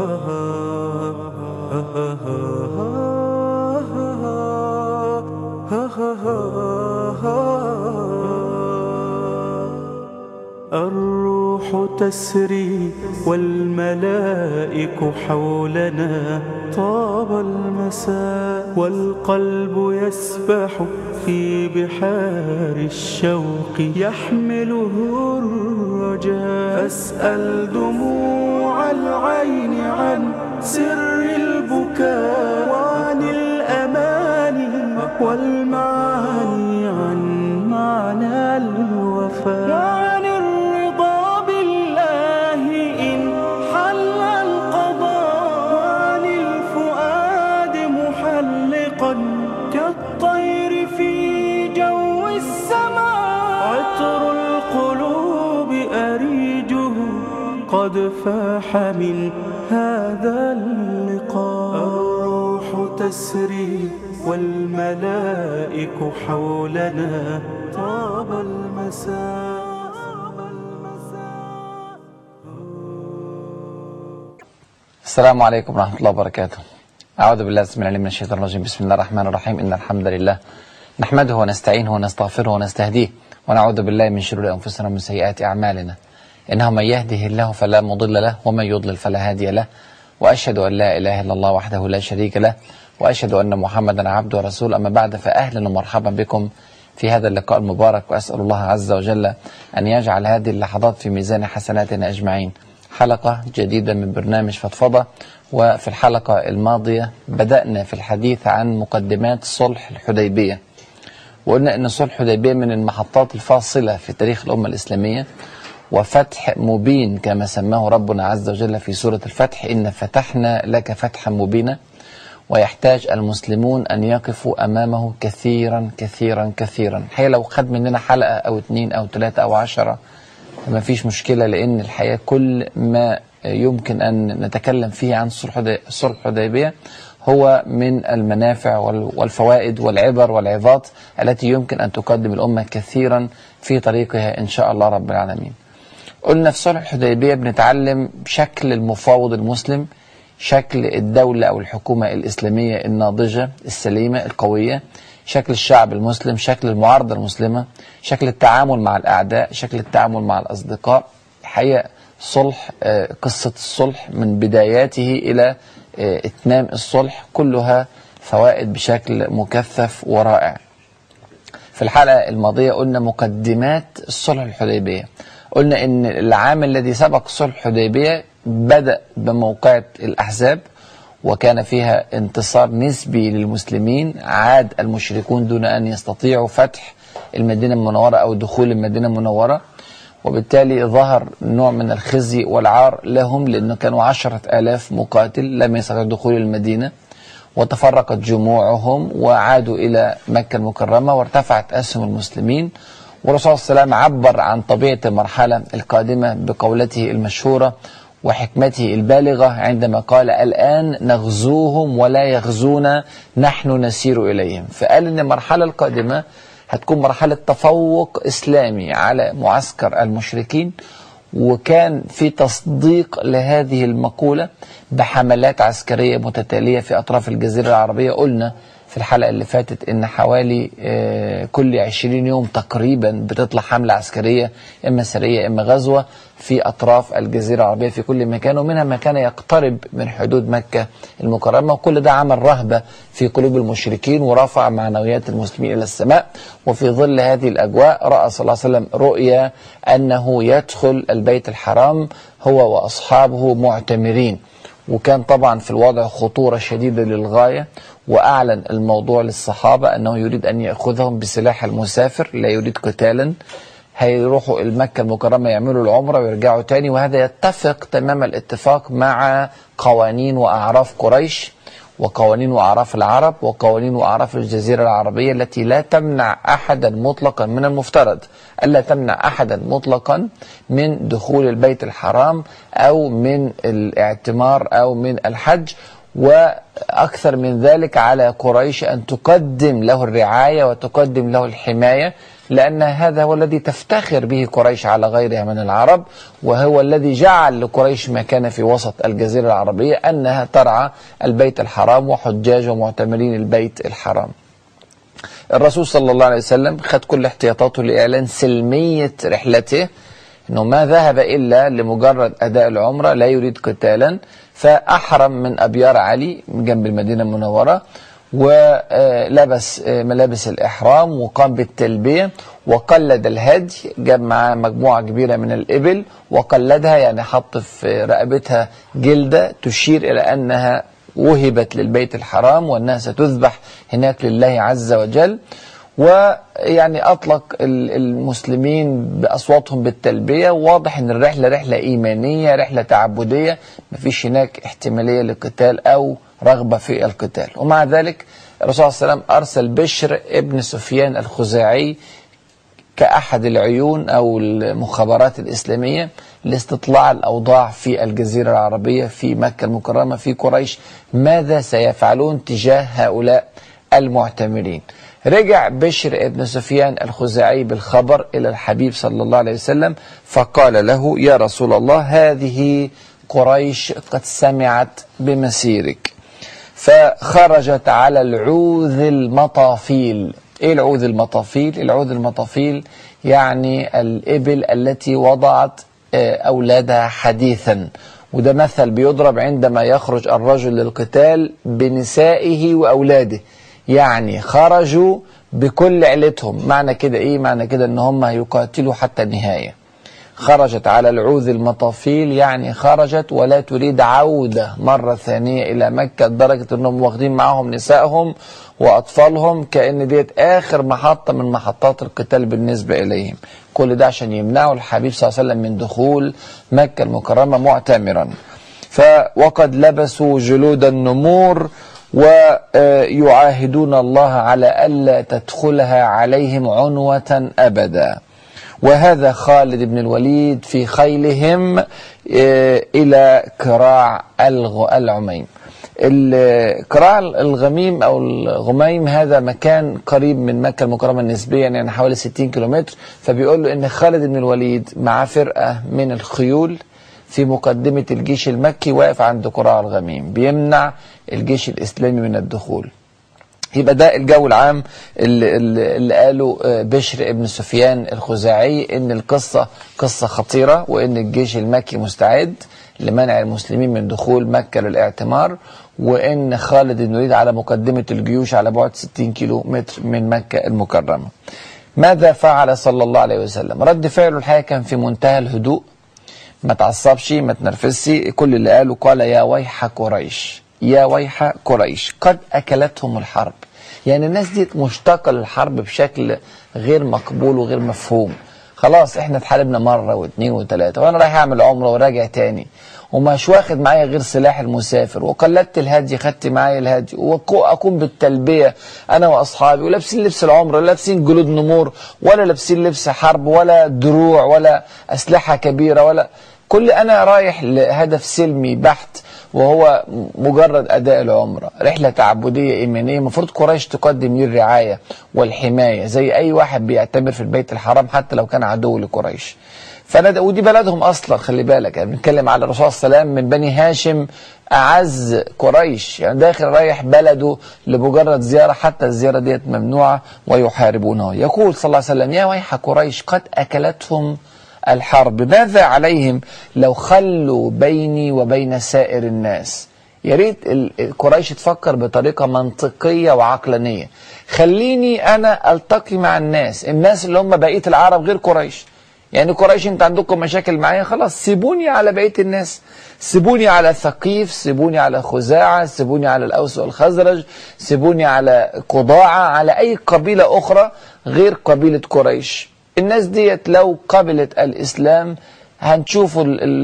الروح تسري والملائك حولنا طاب المساء والقلب يسبح في بحار الشوق يحمله الرجاء فاسأل دموع العين عن سر البكاء وعن الأماني والمعاني عن معنى الوفاء وعن الرضا بالله إن حل القضاء وعن الفؤاد محلقا كالطير في جو السماء عطر القلوب أريجه قد فاح من هذا اللقاء الروح تسري والملائك حولنا طاب المساء السلام عليكم ورحمة الله وبركاته أعوذ بالله بسم الله من الشيطان الرجيم بسم الله الرحمن الرحيم إن الحمد لله نحمده ونستعينه ونستغفره ونستهديه ونعوذ بالله من شرور أنفسنا ومن سيئات أعمالنا إنه من يهده الله فلا مضل له ومن يضلل فلا هادي له وأشهد أن لا إله إلا الله وحده لا شريك له وأشهد أن محمدا عبده ورسوله أما بعد فأهلا ومرحبا بكم في هذا اللقاء المبارك وأسأل الله عز وجل أن يجعل هذه اللحظات في ميزان حسناتنا أجمعين حلقة جديدة من برنامج فضفضة وفي الحلقة الماضية بدأنا في الحديث عن مقدمات صلح الحديبية وقلنا أن صلح الحديبية من المحطات الفاصلة في تاريخ الأمة الإسلامية وفتح مبين كما سماه ربنا عز وجل في سورة الفتح إن فتحنا لك فتحا مبينا ويحتاج المسلمون أن يقفوا أمامه كثيرا كثيرا كثيرا الحقيقة لو خد مننا حلقة أو اتنين أو تلاتة أو عشرة ما فيش مشكلة لأن الحقيقة كل ما يمكن أن نتكلم فيه عن صلح الحديبية هو من المنافع والفوائد والعبر والعظات التي يمكن أن تقدم الأمة كثيرا في طريقها إن شاء الله رب العالمين قلنا في صلح الحديبية بنتعلم شكل المفاوض المسلم شكل الدولة أو الحكومة الإسلامية الناضجة السليمة القوية شكل الشعب المسلم شكل المعارضة المسلمة شكل التعامل مع الأعداء شكل التعامل مع الأصدقاء الحقيقة صلح قصة الصلح من بداياته إلى إتمام الصلح كلها فوائد بشكل مكثف ورائع في الحلقة الماضية قلنا مقدمات الصلح الحديبية قلنا ان العام الذي سبق صلح الحديبية بدأ بموقعة الأحزاب وكان فيها انتصار نسبي للمسلمين عاد المشركون دون أن يستطيعوا فتح المدينة المنورة أو دخول المدينة المنورة وبالتالي ظهر نوع من الخزي والعار لهم لأنه كانوا عشرة آلاف مقاتل لم يستطيعوا دخول المدينة وتفرقت جموعهم وعادوا إلى مكة المكرمة وارتفعت أسهم المسلمين والرسول صلى الله عليه وسلم عبر عن طبيعة المرحلة القادمة بقولته المشهورة وحكمته البالغة عندما قال الآن نغزوهم ولا يغزونا نحن نسير إليهم فقال أن المرحلة القادمة هتكون مرحلة تفوق إسلامي على معسكر المشركين وكان في تصديق لهذه المقولة بحملات عسكرية متتالية في أطراف الجزيرة العربية قلنا في الحلقة اللي فاتت ان حوالي كل 20 يوم تقريبا بتطلع حملة عسكرية اما سرية اما غزوة في اطراف الجزيرة العربية في كل مكان ومنها ما كان يقترب من حدود مكة المكرمة وكل ده عمل رهبة في قلوب المشركين ورفع معنويات المسلمين الى السماء وفي ظل هذه الاجواء رأى صلى الله عليه وسلم رؤيا انه يدخل البيت الحرام هو واصحابه معتمرين وكان طبعا في الوضع خطورة شديدة للغاية وأعلن الموضوع للصحابة أنه يريد أن يأخذهم بسلاح المسافر لا يريد قتالا هيروحوا المكة المكرمة يعملوا العمرة ويرجعوا تاني وهذا يتفق تمام الاتفاق مع قوانين وأعراف قريش وقوانين وأعراف العرب وقوانين وأعراف الجزيرة العربية التي لا تمنع أحدا مطلقا من المفترض ألا تمنع أحدا مطلقا من دخول البيت الحرام أو من الاعتمار أو من الحج وأكثر من ذلك على قريش أن تقدم له الرعاية وتقدم له الحماية لأن هذا هو الذي تفتخر به قريش على غيرها من العرب وهو الذي جعل لقريش مكانة في وسط الجزيرة العربية أنها ترعى البيت الحرام وحجاج ومعتمرين البيت الحرام الرسول صلى الله عليه وسلم خد كل احتياطاته لإعلان سلمية رحلته أنه ما ذهب إلا لمجرد أداء العمرة لا يريد قتالا فأحرم من أبيار علي من جنب المدينة المنورة ولبس ملابس الإحرام وقام بالتلبية وقلد الهدي جاب معاه مجموعة كبيرة من الإبل وقلدها يعني حط في رقبتها جلدة تشير إلى أنها وهبت للبيت الحرام وأنها ستذبح هناك لله عز وجل ويعني أطلق المسلمين بأصواتهم بالتلبية واضح أن الرحلة رحلة إيمانية رحلة تعبدية مفيش هناك احتمالية للقتال أو رغبة في القتال ومع ذلك الرسول صلى الله عليه وسلم أرسل بشر ابن سفيان الخزاعي كأحد العيون أو المخابرات الإسلامية لاستطلاع الأوضاع في الجزيرة العربية في مكة المكرمة في قريش ماذا سيفعلون تجاه هؤلاء المعتمرين رجع بشر ابن سفيان الخزاعي بالخبر إلى الحبيب صلى الله عليه وسلم فقال له يا رسول الله هذه قريش قد سمعت بمسيرك فخرجت على العوذ المطافيل ايه العوذ المطافيل العوذ المطافيل يعني الإبل التي وضعت أولادها حديثا وده مثل بيضرب عندما يخرج الرجل للقتال بنسائه وأولاده يعني خرجوا بكل عيلتهم معنى كده ايه معنى كده ان هم يقاتلوا حتى النهاية خرجت على العوذ المطافيل يعني خرجت ولا تريد عودة مرة ثانية إلى مكة لدرجة أنهم واخدين معاهم نسائهم وأطفالهم كأن ديت آخر محطة من محطات القتال بالنسبة إليهم كل ده عشان يمنعوا الحبيب صلى الله عليه وسلم من دخول مكة المكرمة معتمرا وقد لبسوا جلود النمور ويعاهدون الله على ألا تدخلها عليهم عنوة أبدا وهذا خالد بن الوليد في خيلهم إلى كراع العميم كراع الغميم أو الغميم هذا مكان قريب من مكة المكرمة نسبيا يعني حوالي 60 كيلومتر فبيقول له إن خالد بن الوليد مع فرقة من الخيول في مقدمة الجيش المكي واقف عند قراع الغميم بيمنع الجيش الإسلامي من الدخول يبقى ده الجو العام اللي, اللي قاله بشر ابن سفيان الخزاعي ان القصة قصة خطيرة وان الجيش المكي مستعد لمنع المسلمين من دخول مكة للاعتمار وان خالد بن الوليد على مقدمة الجيوش على بعد 60 كيلو متر من مكة المكرمة ماذا فعل صلى الله عليه وسلم رد فعله الحقيقة كان في منتهى الهدوء ما تعصبش ما تنرفزش كل اللي قاله قال يا ويح قريش يا ويح قريش قد أكلتهم الحرب يعني الناس دي مشتاقة للحرب بشكل غير مقبول وغير مفهوم خلاص احنا اتحاربنا مرة واثنين وثلاثة وانا رايح اعمل عمرة وراجع تاني ومش واخد معايا غير سلاح المسافر وقلدت الهدي خدت معايا الهدي واقوم بالتلبية انا واصحابي ولابسين لبس العمرة ولا لابسين جلود نمور ولا لابسين لبس حرب ولا دروع ولا اسلحة كبيرة ولا كل انا رايح لهدف سلمي بحت وهو مجرد اداء العمره رحله تعبديه ايمانيه المفروض قريش تقدم لي الرعايه والحمايه زي اي واحد بيعتبر في البيت الحرام حتى لو كان عدو لقريش فانا ودي بلدهم اصلا خلي بالك يعني بنتكلم على الرسول صلى الله عليه وسلم من بني هاشم اعز قريش يعني داخل رايح بلده لمجرد زياره حتى الزياره ديت ممنوعه ويحاربونه يقول صلى الله عليه وسلم يا ويح قريش قد اكلتهم الحرب ماذا عليهم لو خلوا بيني وبين سائر الناس يا ريت قريش تفكر بطريقه منطقيه وعقلانيه خليني انا التقي مع الناس الناس اللي هم بقيه العرب غير قريش يعني قريش انت عندكم مشاكل معايا خلاص سيبوني على بقيه الناس سيبوني على ثقيف سيبوني على خزاعه سيبوني على الاوس والخزرج سيبوني على قضاعه على اي قبيله اخرى غير قبيله قريش الناس ديت لو قبلت الإسلام هنشوفوا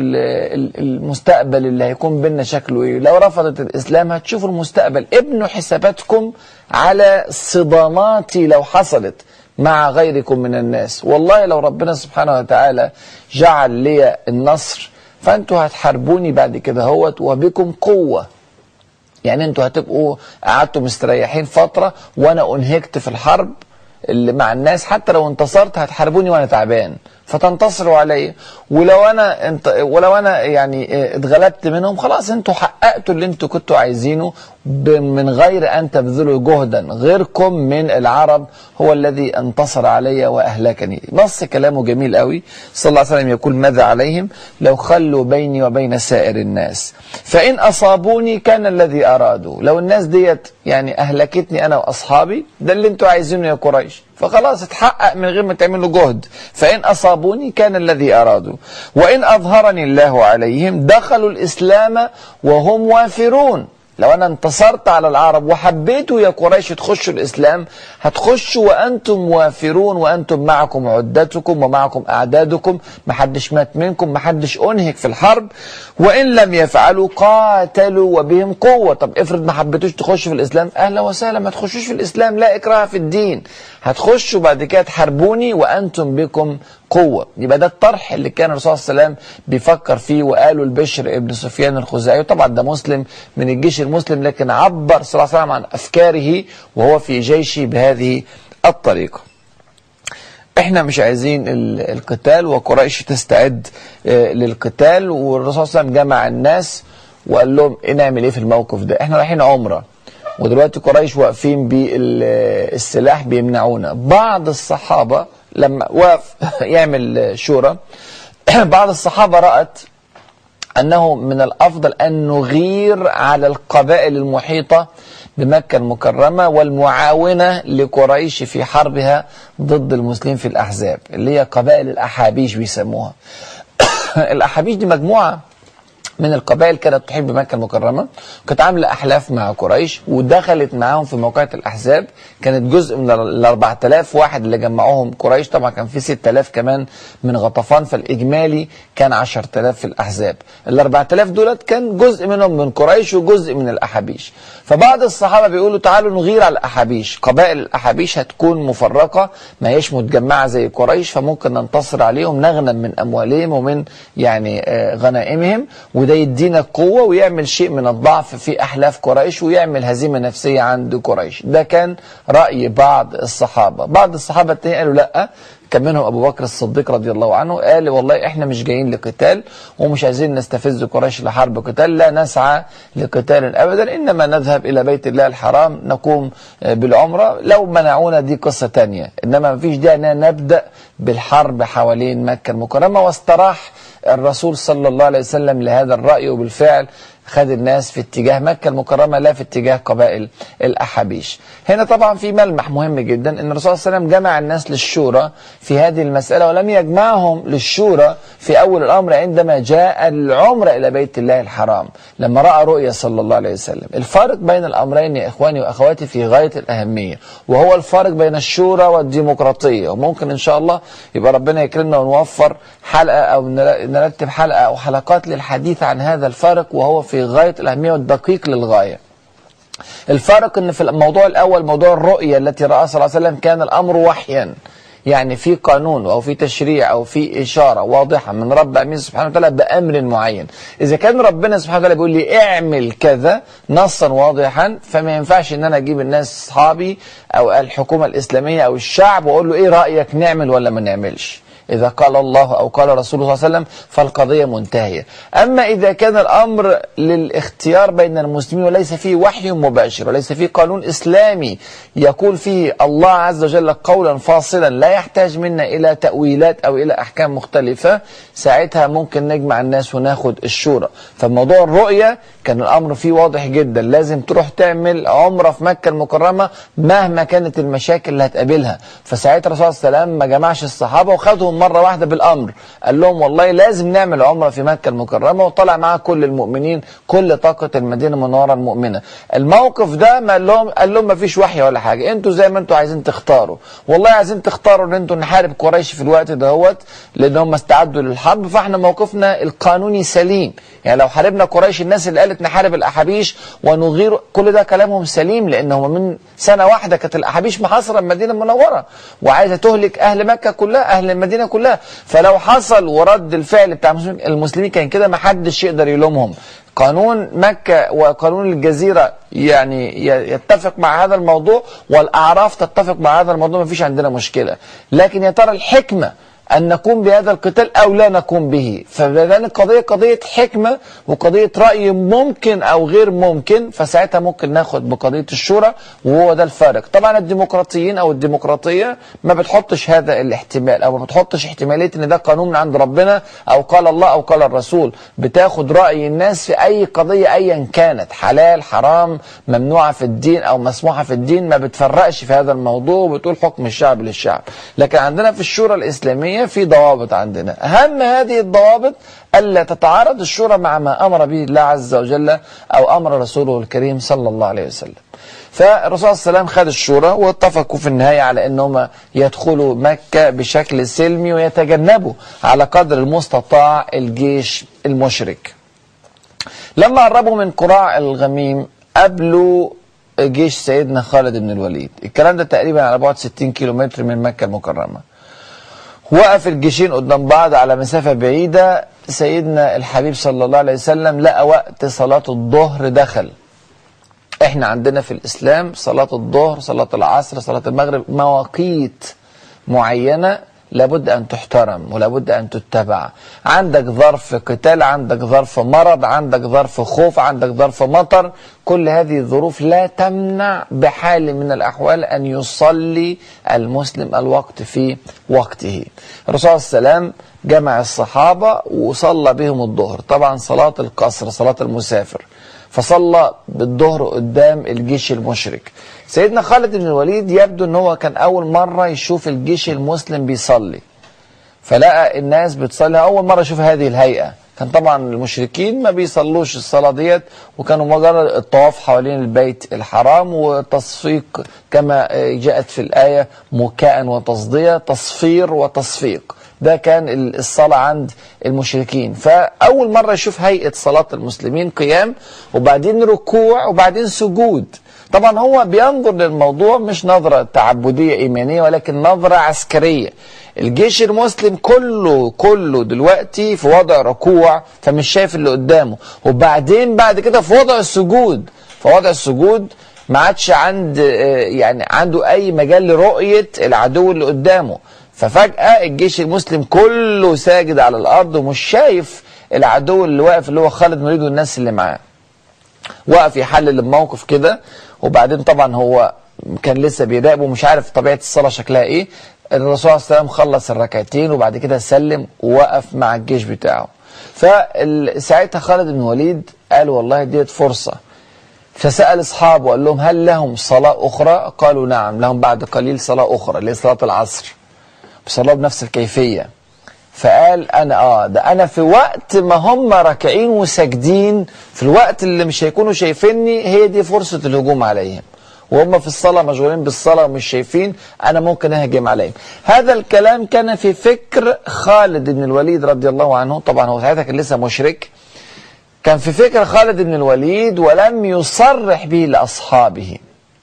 المستقبل اللي هيكون بينا شكله ايه لو رفضت الإسلام هتشوفوا المستقبل ابنوا حساباتكم على صداماتي لو حصلت مع غيركم من الناس والله لو ربنا سبحانه وتعالى جعل لي النصر فانتوا هتحاربوني بعد كده هوت وبكم قوة يعني انتوا هتبقوا قعدتوا مستريحين فترة وانا انهكت في الحرب اللي مع الناس حتى لو انتصرت هتحاربوني وانا تعبان فتنتصروا عليا ولو انا انت ولو انا يعني اه، اتغلبت منهم خلاص انتوا حققتوا اللي انتوا كنتوا عايزينه ب- من غير ان تبذلوا جهدا غيركم من العرب هو الذي انتصر علي واهلكني نص كلامه جميل قوي صلى الله عليه وسلم يقول ماذا عليهم لو خلوا بيني وبين سائر الناس فان اصابوني كان الذي ارادوا لو الناس ديت يعني اهلكتني انا واصحابي ده اللي انتوا عايزينه يا قريش فخلاص اتحقق من غير ما تعملوا جهد فإن أصابوني كان الذي أرادوا وإن أظهرني الله عليهم دخلوا الإسلام وهم وافرون لو أنا انتصرت على العرب وحبيتوا يا قريش تخشوا الإسلام هتخشوا وأنتم وافرون وأنتم معكم عدتكم ومعكم أعدادكم محدش مات منكم محدش أنهك في الحرب وإن لم يفعلوا قاتلوا وبهم قوة طب افرض ما حبيتوش تخشوا في الإسلام أهلا وسهلا ما تخشوش في الإسلام لا إكراه في الدين هتخشوا بعد كده تحاربوني وأنتم بكم قوة يبقى ده الطرح اللي كان الرسول صلى الله عليه وسلم بيفكر فيه وقاله البشر ابن سفيان الخزاعي وطبعا ده مسلم من الجيش المسلم لكن عبر صلى الله عليه وسلم عن أفكاره وهو في جيشه بهذه الطريقة احنا مش عايزين ال- القتال وقريش تستعد آه، للقتال والرسول صلى الله عليه وسلم جمع الناس وقال لهم ايه نعمل ايه في الموقف ده احنا رايحين عمره ودلوقتي قريش واقفين بالسلاح بيمنعونا بعض الصحابه لما وقف يعمل شورى بعض الصحابه رأت أنه من الأفضل أن نغير على القبائل المحيطة بمكة المكرمة والمعاونة لقريش في حربها ضد المسلمين في الأحزاب اللي هي قبائل الأحابيش بيسموها الأحابيش دي مجموعة من القبائل كانت تحب مكة المكرمة كانت عاملة أحلاف مع قريش ودخلت معاهم في موقعة الأحزاب كانت جزء من ال 4000 واحد اللي جمعوهم قريش طبعا كان في 6000 كمان من غطفان فالإجمالي كان 10000 في الأحزاب ال 4000 دولت كان جزء منهم من قريش وجزء من الأحابيش فبعض الصحابة بيقولوا تعالوا نغير على الأحابيش قبائل الأحابيش هتكون مفرقة ما هيش متجمعة زي قريش فممكن ننتصر عليهم نغنم من أموالهم ومن يعني آه، غنائمهم وده يدينا قوة ويعمل شيء من الضعف في أحلاف قريش ويعمل هزيمة نفسية عند قريش ده كان رأي بعض الصحابة بعض الصحابة التانيين قالوا لأ كان منهم ابو بكر الصديق رضي الله عنه قال والله احنا مش جايين لقتال ومش عايزين نستفز قريش لحرب قتال لا نسعى لقتال ابدا انما نذهب الى بيت الله الحرام نقوم آه، بالعمره لو منعونا دي قصه تانية انما مفيش داعي ان نبدا بالحرب حوالين مكه المكرمه واستراح الرسول صلى الله عليه وسلم لهذا الراي وبالفعل خد الناس في اتجاه مكة المكرمة لا في اتجاه قبائل الأحابيش هنا طبعا في ملمح مهم جدا أن الرسول صلى الله عليه وسلم جمع الناس للشورى في هذه المسألة ولم يجمعهم للشورى في أول الأمر عندما جاء العمرة إلى بيت الله الحرام لما رأى رؤيا صلى الله عليه وسلم الفارق بين الأمرين يا إخواني وأخواتي في غاية الأهمية وهو الفارق بين الشورى والديمقراطية وممكن إن شاء الله يبقى ربنا يكرمنا ونوفر حلقة أو نر- نرتب حلقة أو حلقات للحديث عن هذا الفارق وهو في غاية الأهمية والدقيق للغاية الفرق ان في الموضوع الاول موضوع الرؤيه التي راها صلى الله عليه وسلم كان الامر وحيا يعني في قانون او في تشريع او في اشاره واضحه من رب امين سبحانه وتعالى بامر معين اذا كان ربنا سبحانه وتعالى بيقول لي اعمل كذا نصا واضحا فما ينفعش ان انا اجيب الناس اصحابي او الحكومه الاسلاميه او الشعب واقول له ايه رايك نعمل ولا ما نعملش إذا قال الله أو قال رسوله صلى الله عليه وسلم فالقضية منتهية أما إذا كان الأمر للاختيار بين المسلمين وليس فيه وحي مباشر وليس فيه قانون إسلامي يقول فيه الله عز وجل قولا فاصلا لا يحتاج منا إلى تأويلات أو إلى أحكام مختلفة ساعتها ممكن نجمع الناس وناخد الشورى فموضوع الرؤية كان الأمر فيه واضح جدا لازم تروح تعمل عمرة في مكة المكرمة مهما كانت المشاكل اللي هتقابلها فساعتها الرسول صلى الله عليه وسلم ما جمعش الصحابة وخدهم مرة واحدة بالأمر قال لهم والله لازم نعمل عمرة في مكة المكرمة وطلع معاه كل المؤمنين كل طاقة المدينة المنورة المؤمنة الموقف ده ما قال لهم قال لهم ما فيش وحي ولا حاجة انتوا زي ما انتوا عايزين تختاروا والله عايزين تختاروا ان انتوا نحارب قريش في الوقت دهوت لان هم استعدوا للحرب فاحنا موقفنا القانوني سليم يعني لو حاربنا قريش الناس اللي قالت ريت نحارب الاحابيش ونغير كل ده كلامهم سليم لان هم من سنه واحده كانت الاحابيش محاصره المدينه المنوره وعايزه تهلك اهل مكه كلها اهل المدينه كلها فلو حصل ورد الفعل بتاع المسلمين- المسلمين كان كده ما حدش يقدر يلومهم قانون مكة وقانون الجزيرة يعني ي- يتفق مع هذا الموضوع والأعراف تتفق مع هذا الموضوع ما فيش عندنا مشكلة لكن يا ترى الحكمة أن نقوم بهذا القتال أو لا نقوم به فلأن القضية قضية حكمة وقضية رأي ممكن أو غير ممكن فساعتها ممكن ناخد بقضية الشورى وهو ده الفارق طبعا الديمقراطيين أو الديمقراطية ما بتحطش هذا الاحتمال أو ما بتحطش احتمالية أن ده قانون من عند ربنا أو قال الله أو قال الرسول بتاخد رأي الناس في أي قضية أيا كانت حلال حرام ممنوعة في الدين أو مسموحة في الدين ما بتفرقش في هذا الموضوع وبتقول حكم الشعب للشعب لكن عندنا في الشورى الإسلامية في ضوابط عندنا أهم هذه الضوابط ألا تتعارض الشورى مع ما أمر به الله عز وجل أو أمر رسوله الكريم صلى الله عليه وسلم فالرسول صلى الله عليه وسلم خد الشورى واتفقوا في النهاية على أنهم يدخلوا مكة بشكل سلمي ويتجنبوا على قدر المستطاع الجيش المشرك لما قربوا من قراع الغميم قابلوا جيش سيدنا خالد بن الوليد الكلام ده تقريبا على بعد 60 كيلومتر من مكة المكرمة وقف الجيشين قدام بعض على مسافة بعيدة سيدنا الحبيب صلى الله عليه وسلم لقى وقت صلاة الظهر دخل احنا عندنا في الاسلام صلاة الظهر صلاة العصر صلاة المغرب مواقيت معينة لابد ان تحترم ولابد ان تتبع عندك ظرف قتال عندك ظرف مرض عندك ظرف خوف عندك ظرف مطر كل هذه الظروف لا تمنع بحال من الاحوال ان يصلي المسلم الوقت في وقته الرسول صلى الله عليه وسلم جمع الصحابة وصلى بهم الظهر طبعا صلاة القصر صلاة المسافر فصلى بالظهر قدام الجيش المشرك سيدنا خالد بن الوليد يبدو ان هو كان اول مرة يشوف الجيش المسلم بيصلي فلقى الناس بتصلي اول مرة يشوف هذه الهيئة كان طبعا المشركين ما بيصلوش الصلاة ديت وكانوا مجرد الطواف حوالين البيت الحرام وتصفيق كما جاءت في الآية مكاء وتصدية تصفير وتصفيق ده كان الصلاة عند المشركين فأول مرة يشوف هيئة صلاة المسلمين قيام وبعدين ركوع وبعدين سجود طبعا هو بينظر للموضوع مش نظرة تعبدية إيمانية ولكن نظرة عسكرية الجيش المسلم كله كله دلوقتي في وضع ركوع فمش شايف اللي قدامه وبعدين بعد كده في وضع السجود في وضع السجود ما عادش عند يعني عنده اي مجال لرؤيه العدو اللي قدامه ففجاه الجيش المسلم كله ساجد على الارض ومش شايف العدو اللي واقف اللي هو خالد مريد والناس اللي معاه وقف يحلل الموقف كده وبعدين طبعا هو كان لسه بيراقب ومش عارف طبيعه الصلاه شكلها ايه الرسول صلى الله عليه وسلم خلص الركعتين وبعد كده سلم ووقف مع الجيش بتاعه فساعتها خالد بن الوليد قال والله ديت فرصه فسأل أصحابه وقال لهم هل لهم صلاة أخرى؟ قالوا نعم لهم بعد قليل صلاة أخرى اللي هي صلاة العصر بصلاة بنفس الكيفية فقال أنا آه ده أنا في وقت ما هم راكعين وساجدين في الوقت اللي مش هيكونوا شايفيني هي دي فرصة الهجوم عليهم وهم في الصلاة مشغولين بالصلاة ومش شايفين أنا ممكن أهجم عليهم هذا الكلام كان في فكر خالد بن الوليد رضي الله عنه طبعا هو ساعتها كان لسه مشرك كان في فكر خالد بن الوليد ولم يصرح به لأصحابه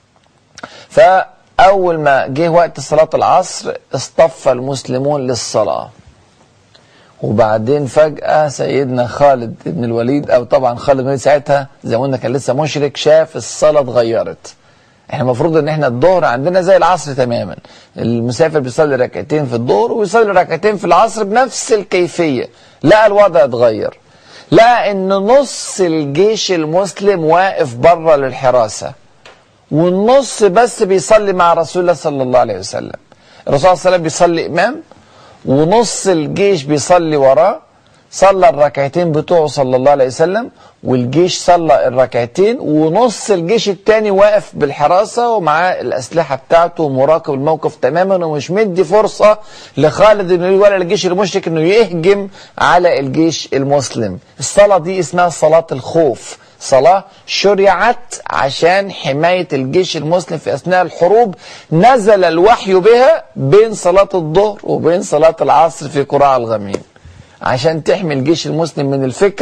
فأول ما جه وقت صلاة العصر اصطف المسلمون للصلاة وبعدين فجأة سيدنا خالد بن الوليد أو طبعا خالد بن الوليد ساعتها زي ما قلنا كان لسه مشرك شاف الصلاة اتغيرت احنا المفروض ان احنا الظهر عندنا زي العصر تماما المسافر بيصلي ركعتين في الظهر ويصلي ركعتين في العصر بنفس الكيفية لا الوضع اتغير لقى ان نص الجيش المسلم واقف بره للحراسة والنص بس بيصلي مع رسول الله صلى الله عليه وسلم الرسول صلى الله عليه وسلم بيصلي امام ونص الجيش بيصلي وراه صلى الركعتين بتوعه صلى الله عليه وسلم والجيش صلى الركعتين ونص الجيش التاني واقف بالحراسة ومعاه الأسلحة بتاعته ومراقب الموقف تماما ومش مدي فرصة لخالد بن ولا الجيش المشرك انه يهجم على الجيش المسلم الصلاة دي اسمها صلاة الخوف صلاة شرعت عشان حماية الجيش المسلم في أثناء الحروب نزل الوحي بها بين صلاة الظهر وبين صلاة العصر في قراء الغميم عشان تحمي الجيش المسلم من الفكرة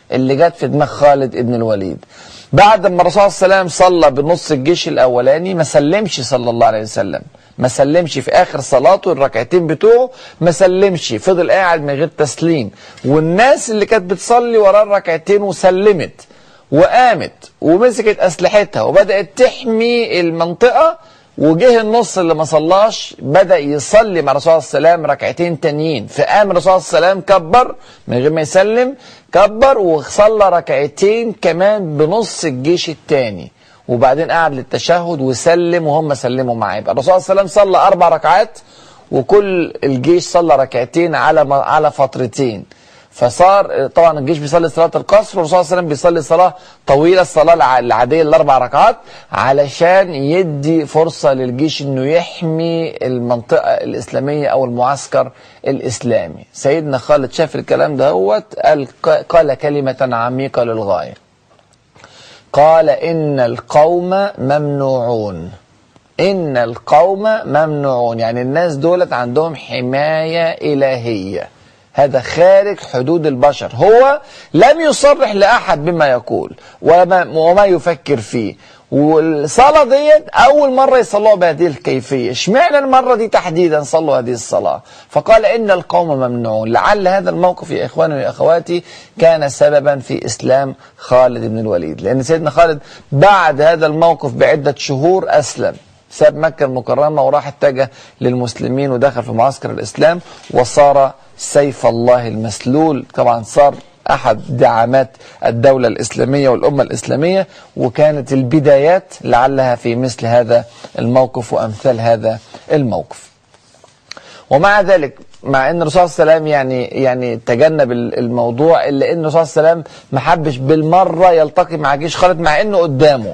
اللي جت في دماغ خالد ابن الوليد بعد ما الرسول صلى الله عليه وسلم صلى بنص الجيش الاولاني ما سلمش صلى الله عليه وسلم ما سلمش في اخر صلاته الركعتين بتوعه ما سلمش فضل قاعد من غير تسليم والناس اللي كانت بتصلي وراه الركعتين وسلمت وقامت ومسكت اسلحتها وبدات تحمي المنطقه وجه النص اللي ما صلاش بدا يصلي مع الرسول صلى الله عليه وسلم ركعتين تانيين فقام الرسول صلى الله عليه وسلم كبر من غير ما يسلم كبر وصلى ركعتين كمان بنص الجيش التاني وبعدين قعد للتشهد وسلم وهم سلموا معاه يبقى الرسول صلى الله عليه وسلم صلى اربع ركعات وكل الجيش صلى ركعتين على على فترتين فصار طبعا الجيش بيصلي صلاه القصر والرسول صلى الله عليه وسلم بيصلي صلاه طويله الصلاه الع- العاديه الاربع ركعات علشان يدي فرصه للجيش انه يحمي المنطقه الاسلاميه او المعسكر الاسلامي سيدنا خالد شاف الكلام ده هو قال قال كلمه عميقه للغايه قال ان القوم ممنوعون ان القوم ممنوعون يعني الناس دولت عندهم حمايه الهيه هذا خارج حدود البشر هو لم يصرح لاحد بما يقول وما, وما يفكر فيه والصلاه ديت اول مره يصلوها بهذه الكيفيه اشمعنى المره دي تحديدا صلوا هذه الصلاه فقال ان القوم ممنوعون لعل هذا الموقف يا اخواني واخواتي كان سببا في اسلام خالد بن الوليد لان سيدنا خالد بعد هذا الموقف بعده شهور اسلم ساب مكة المكرمة وراح اتجه للمسلمين ودخل في معسكر الإسلام وصار سيف الله المسلول طبعا صار أحد دعامات الدولة الإسلامية والأمة الإسلامية وكانت البدايات لعلها في مثل هذا الموقف وأمثال هذا الموقف ومع ذلك مع ان الرسول صلى الله عليه وسلم يعني يعني تجنب الموضوع الا ان الرسول صلى الله عليه وسلم ما حبش بالمره يلتقي مع جيش خالد مع انه قدامه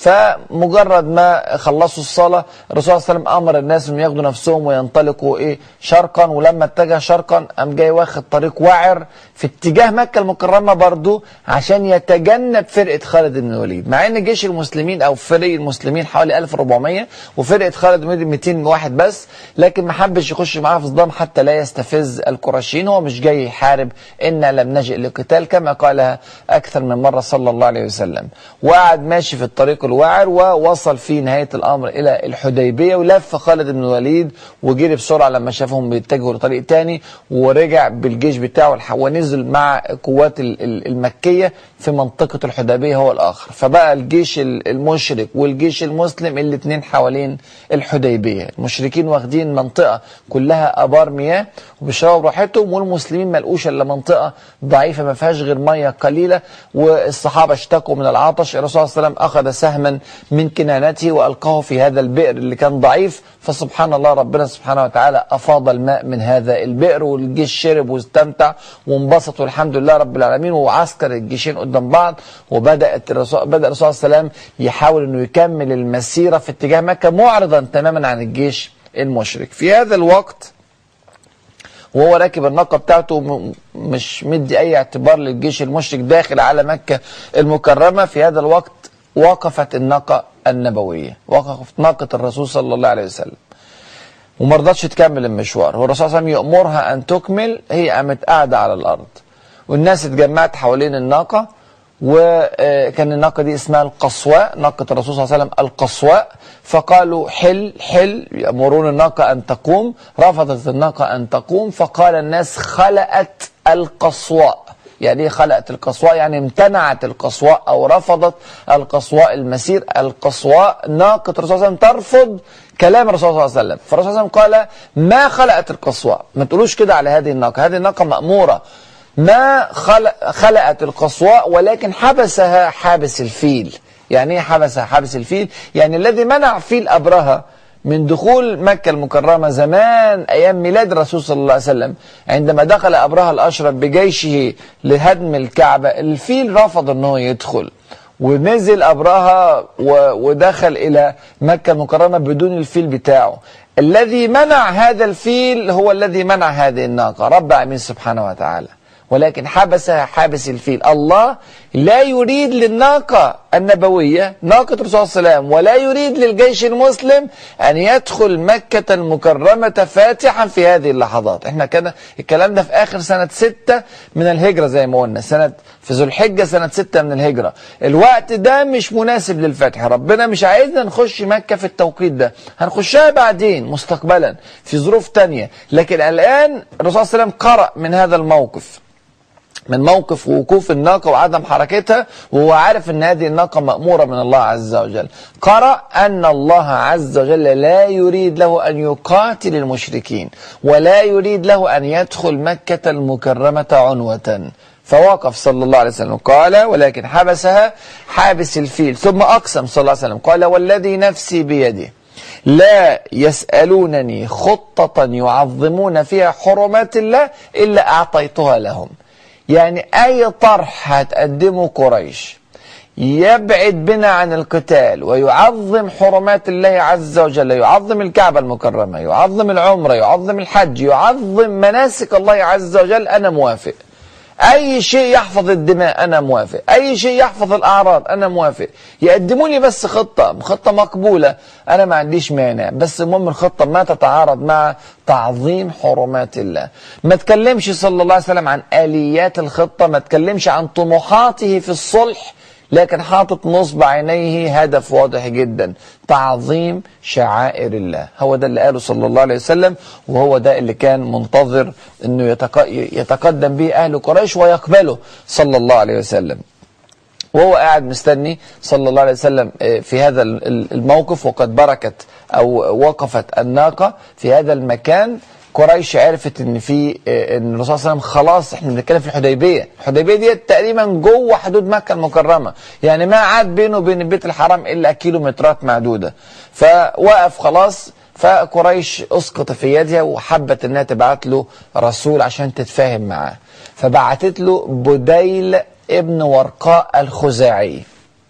فمجرد ما خلصوا الصلاة الرسول صلى الله عليه وسلم أمر الناس أن ياخدوا نفسهم وينطلقوا إيه شرقا ولما اتجه شرقا قام جاي واخد طريق وعر في اتجاه مكة المكرمة برضو عشان يتجنب فرقة خالد بن الوليد مع أن جيش المسلمين أو فريق المسلمين حوالي 1400 وفرقة خالد بن الوليد 200 واحد بس لكن ما حبش يخش معاها في صدام حتى لا يستفز القرشيين هو مش جاي يحارب إنا لم نجئ لقتال كما قالها أكثر من مرة صلى الله عليه وسلم وقعد ماشي في الطريق الوعر ووصل في نهاية الأمر إلى الحديبية ولف خالد بن الوليد وجري بسرعة لما شافهم بيتجهوا لطريق تاني ورجع بالجيش بتاعه الح- ونزل مع قوات ال- ال- المكية في منطقة الحديبية هو الآخر فبقى الجيش ال- المشرك والجيش المسلم الاثنين حوالين الحديبية المشركين واخدين منطقة كلها أبار مياه وبيشربوا براحتهم والمسلمين ما لقوش إلا منطقة ضعيفة ما فيهاش غير مية قليلة والصحابة اشتكوا من العطش الرسول صلى الله عليه وسلم أخذ سهما من كنانته وألقاه في هذا البئر اللي كان ضعيف فسبحان الله ربنا سبحانه وتعالى أفاض الماء من هذا البئر والجيش شرب واستمتع وانبسط والحمد لله رب العالمين وعسكر الجيشين قدام بعض وبدأت الرسول بدأ الرسول صلى الله عليه وسلم يحاول أنه يكمل المسيرة في اتجاه مكة معرضا تماما عن الجيش المشرك في هذا الوقت وهو راكب الناقه بتاعته م- مش مدي اي اعتبار للجيش المشرك داخل على مكه المكرمه في هذا الوقت وقفت الناقه النبويه وقفت ناقه الرسول صلى الله عليه وسلم وما رضتش تكمل المشوار هو الرسول صلى الله عليه وسلم يأمرها أن تكمل هي قامت قاعدة على الأرض والناس اتجمعت حوالين الناقة وكان الناقة دي اسمها القصواء ناقة الرسول صلى الله عليه وسلم القصواء فقالوا حل حل يأمرون الناقة أن تقوم رفضت الناقة أن تقوم فقال الناس خلأت القصواء يعني ايه خلقت القصواء يعني امتنعت القصواء او رفضت القصواء المسير القصواء ناقة الرسول صلى الله عليه وسلم ترفض كلام الرسول صلى الله عليه وسلم فالرسول صلى الله عليه وسلم قال ما خلقت القصواء ما تقولوش كده على هذه الناقة هذه الناقة مأمورة ما خلق خلقت القصواء ولكن حبسها حابس الفيل يعني ايه حبسها حابس الفيل يعني الذي منع فيل أبرهة من دخول مكة المكرمة زمان أيام ميلاد الرسول صلى الله عليه وسلم عندما دخل أبرهة الأشرف بجيشه لهدم الكعبة الفيل رفض أنه يدخل ونزل أبرهة و- ودخل إلى مكة المكرمة بدون الفيل بتاعه الذي منع هذا الفيل هو الذي منع هذه الناقة رب العالمين سبحانه وتعالى ولكن حبسها حابس الفيل الله لا يريد للناقة النبوية ناقة الرسول صلى الله عليه وسلم ولا يريد للجيش المسلم أن يدخل مكة المكرمة فاتحا في هذه اللحظات احنا كده الكلام ده في آخر سنة ستة من الهجرة زي ما قلنا سنة في في ذو الحجة سنة ستة من الهجرة الوقت ده مش مناسب للفتح ربنا مش عايزنا نخش مكة في التوقيت ده هنخشها بعدين مستقبلا في ظروف تانية لكن الآن الرسول صلى الله عليه وسلم قرأ من هذا الموقف من موقف وقوف الناقة وعدم حركتها وهو عارف ان هذه الناقة مأمورة من الله عز وجل قرأ ان الله عز وجل لا يريد له ان يقاتل المشركين ولا يريد له ان يدخل مكة المكرمة عنوة فوقف صلى الله عليه وسلم قال ولكن حبسها حابس الفيل ثم أقسم صلى الله عليه وسلم قال والذي نفسي بيده لا يسألونني خطة يعظمون فيها حرمات الله إلا أعطيتها لهم يعني أي طرح هتقدمه قريش يبعد بنا عن القتال ويعظم حرمات الله عز وجل يعظم الكعبة المكرمة يعظم العمرة يعظم الحج يعظم مناسك الله عز وجل أنا موافق اي شيء يحفظ الدماء انا موافق اي شيء يحفظ الاعراض انا موافق يقدموا لي بس خطه خطه مقبوله انا ما عنديش مانع بس المهم الخطه ما تتعارض مع تعظيم حرمات الله ما تكلمش صلى الله عليه وسلم عن اليات الخطه ما تكلمش عن طموحاته في الصلح لكن حاطط نصب عينيه هدف واضح جدا تعظيم شعائر الله هو ده اللي قاله صلى الله عليه وسلم وهو ده اللي كان منتظر انه يتق... يتقدم به اهل قريش ويقبله صلى الله عليه وسلم وهو قاعد مستني صلى الله عليه وسلم في هذا الموقف وقد بركت او وقفت الناقه في هذا المكان قريش عرفت ان في ان الرسول صلى الله عليه وسلم خلاص احنا بنتكلم في الحديبيه، الحديبيه دي تقريبا جوه حدود مكه المكرمه، يعني ما عاد بينه وبين البيت الحرام الا كيلومترات معدوده. فوقف خلاص فقريش اسقط في يدها وحبت انها تبعت له رسول عشان تتفاهم معاه. فبعتت له بديل ابن ورقاء الخزاعي.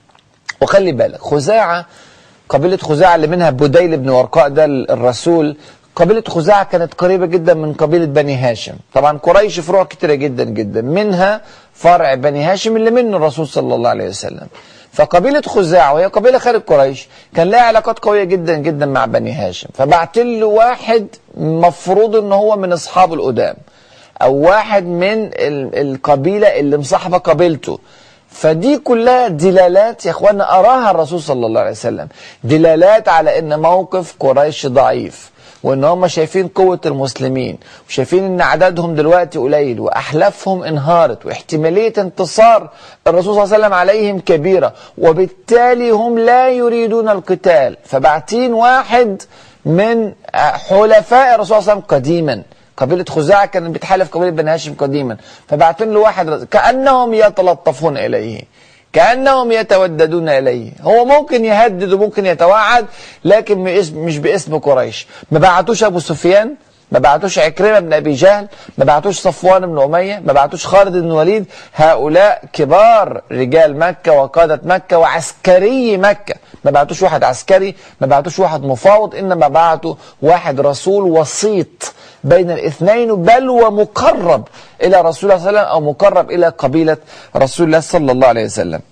وخلي بالك خزاعه قبيله خزاعه اللي منها بديل بن ورقاء ده الرسول قبيلة خزاعة كانت قريبة جدا من قبيلة بني هاشم طبعا قريش فروع كتيرة جدا جدا منها فرع بني هاشم اللي منه الرسول صلى الله عليه وسلم فقبيلة خزاعة وهي قبيلة خارج قريش كان لها علاقات قوية جدا جدا مع بني هاشم فبعت له واحد مفروض ان هو من اصحابه القدام او واحد من القبيلة اللي مصاحبة قبيلته فدي كلها دلالات يا اخوانا اراها الرسول صلى الله عليه وسلم دلالات على ان موقف قريش ضعيف وان هم شايفين قوة المسلمين وشايفين ان عددهم دلوقتي قليل واحلافهم انهارت واحتمالية انتصار الرسول صلى الله عليه وسلم عليهم كبيرة وبالتالي هم لا يريدون القتال فبعتين واحد من حلفاء الرسول صلى الله عليه وسلم قديما قبيلة خزاعة كانت بتحالف قبيلة بني هاشم قديما فبعتين له واحد كأنهم يتلطفون إليه كأنهم يتوددون إليه هو ممكن يهدد وممكن يتوعد لكن مش باسم قريش ما بعتوش أبو سفيان ما بعتوش عكرمة بن أبي جهل ما بعتوش صفوان بن أمية ما بعتوش خالد بن وليد هؤلاء كبار رجال مكة وقادة مكة وعسكري مكة ما بعتوش واحد عسكري ما بعتوش واحد مفاوض إنما بعتوا واحد رسول وسيط بين الاثنين بل ومقرب إلى رسول الله صلى الله عليه وسلم أو مقرب إلى قبيلة رسول الله صلى الله عليه وسلم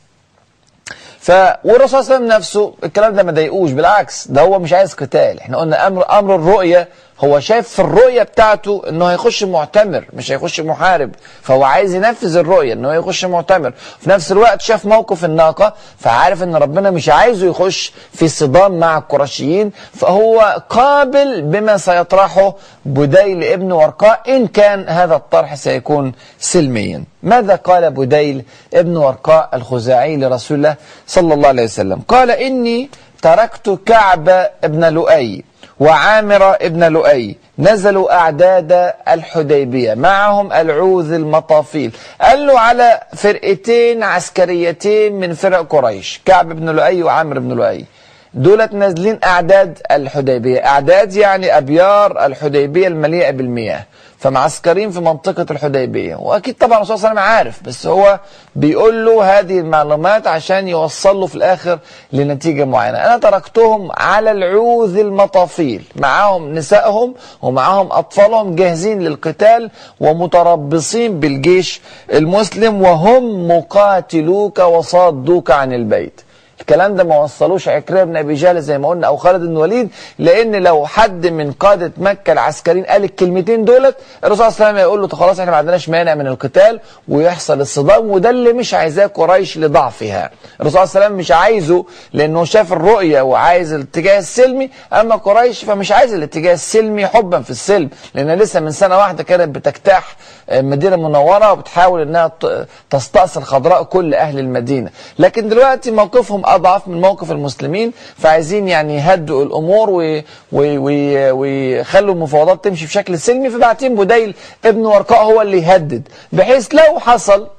ف والرسول صلى الله عليه وسلم نفسه الكلام ده ما ضايقوش بالعكس ده هو مش عايز قتال احنا قلنا امر امر الرؤيه هو شايف في الرؤيه بتاعته انه هيخش معتمر مش هيخش محارب فهو عايز ينفذ الرؤيه انه يخش معتمر في نفس الوقت شاف موقف الناقه فعارف ان ربنا مش عايزه يخش في صدام مع القرشيين فهو قابل بما سيطرحه بديل ابن ورقاء ان كان هذا الطرح سيكون سلميا ماذا قال بديل ابن ورقاء الخزاعي لرسول الله صلى الله عليه وسلم قال اني تركت كعب ابن لؤي وعامر ابن لؤي نزلوا أعداد الحديبية معهم العوذ المطافيل قال له على فرقتين عسكريتين من فرق قريش كعب بن لؤي وعامر بن لؤي دولت نازلين أعداد الحديبية أعداد يعني أبيار الحديبية المليئة بالمياه فمعسكرين في منطقة الحديبية وأكيد طبعا الرسول صلى الله عليه وسلم عارف بس هو بيقول له هذه المعلومات عشان يوصل له في الآخر لنتيجة معينة أنا تركتهم على العوذ المطافيل معاهم نسائهم ومعاهم أطفالهم جاهزين للقتال ومتربصين بالجيش المسلم وهم مقاتلوك وصادوك عن البيت الكلام ده ما وصلوش عكرمه بن ابي جهل زي ما قلنا او خالد بن الوليد لان لو حد من قاده مكه العسكريين قال الكلمتين دولت الرسول صلى الله عليه وسلم يقول له "طب خلاص احنا ما عندناش مانع من القتال ويحصل الصدام وده اللي مش عايزاه قريش لضعفها الرسول صلى الله عليه وسلم مش عايزه لانه شاف الرؤيه وعايز الاتجاه السلمي اما قريش فمش عايز الاتجاه السلمي حبا في السلم لان لسه من سنه واحده كانت بتجتاح المدينه المنوره وبتحاول انها ت- تستأصل خضراء كل اهل المدينه لكن دلوقتي موقفهم اضعف من موقف المسلمين فعايزين يعني يهدوا الامور و- و- و- ويخلوا المفاوضات تمشي بشكل سلمي فبعتين بديل ابن ورقاء هو اللي يهدد بحيث لو حصل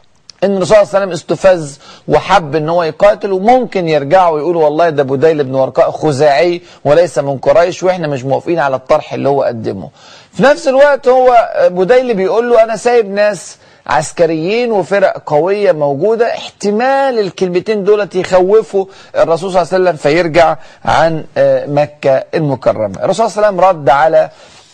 ان الرسول صلى الله عليه وسلم استفز وحب ان هو يقاتل وممكن يرجعوا ويقولوا والله ده بديل بن ورقاء خزاعي وليس من قريش واحنا مش موافقين على الطرح اللي هو قدمه. في نفس الوقت هو بديل بيقول له انا سايب ناس عسكريين وفرق قويه موجوده احتمال الكلمتين دولت يخوفوا الرسول صلى الله عليه وسلم فيرجع عن آه، مكه المكرمه. الرسول صلى الله عليه وسلم رد على